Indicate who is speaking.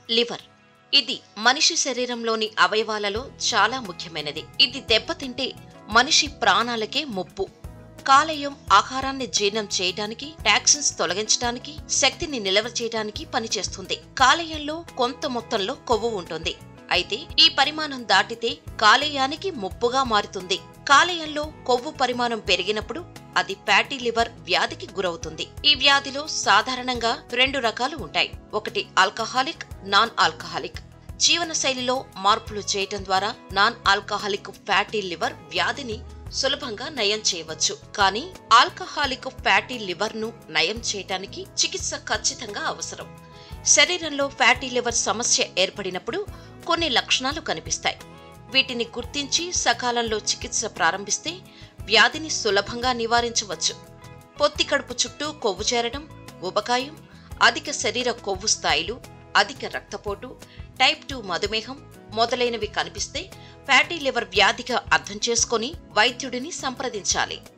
Speaker 1: liver ఇది మనిషి శరీరంలోని అవయవాలలో చాలా ముఖ్యమైనది ఇది దెబ్బతింటే మనిషి ప్రాణాలకే ముప్పు కాలేయం ఆహారాన్ని జీర్ణం చేయడానికి టాక్సిన్స్ తొలగించడానికి శక్తిని నిల్వ చేయడానికి పనిచేస్తుంది కాలేయంలో కొంత మొత్తంలో కొవ్వు ఉంటుంది అయితే ఈ పరిమాణం దాటితే కాలేయానికి ముప్పుగా మారుతుంది కాలేయంలో కొవ్వు పరిమాణం పెరిగినప్పుడు అది ఫ్యాటీ లివర్ వ్యాధికి గురవుతుంది ఈ వ్యాధిలో సాధారణంగా రెండు రకాలు ఉంటాయి ఒకటి ఆల్కహాలిక్ నాన్ ఆల్కహాలిక్ జీవనశైలిలో మార్పులు చేయటం ద్వారా నాన్ ఆల్కహాలిక్ ఫ్యాటీ లివర్ వ్యాధిని సులభంగా నయం చేయవచ్చు కానీ ఆల్కహాలిక్ ఫ్యాటీ లివర్ ను నయం చేయటానికి చికిత్స ఖచ్చితంగా అవసరం శరీరంలో ఫ్యాటీ లివర్ సమస్య ఏర్పడినప్పుడు కొన్ని లక్షణాలు కనిపిస్తాయి వీటిని గుర్తించి సకాలంలో చికిత్స ప్రారంభిస్తే వ్యాధిని సులభంగా నివారించవచ్చు పొత్తి కడుపు చుట్టూ కొవ్వు చేరడం ఉబకాయం అధిక శరీర కొవ్వు స్థాయిలు అధిక రక్తపోటు టైప్ టూ మధుమేహం మొదలైనవి కనిపిస్తే ఫ్యాటీ లివర్ వ్యాధిగా అర్థం చేసుకొని వైద్యుడిని సంప్రదించాలి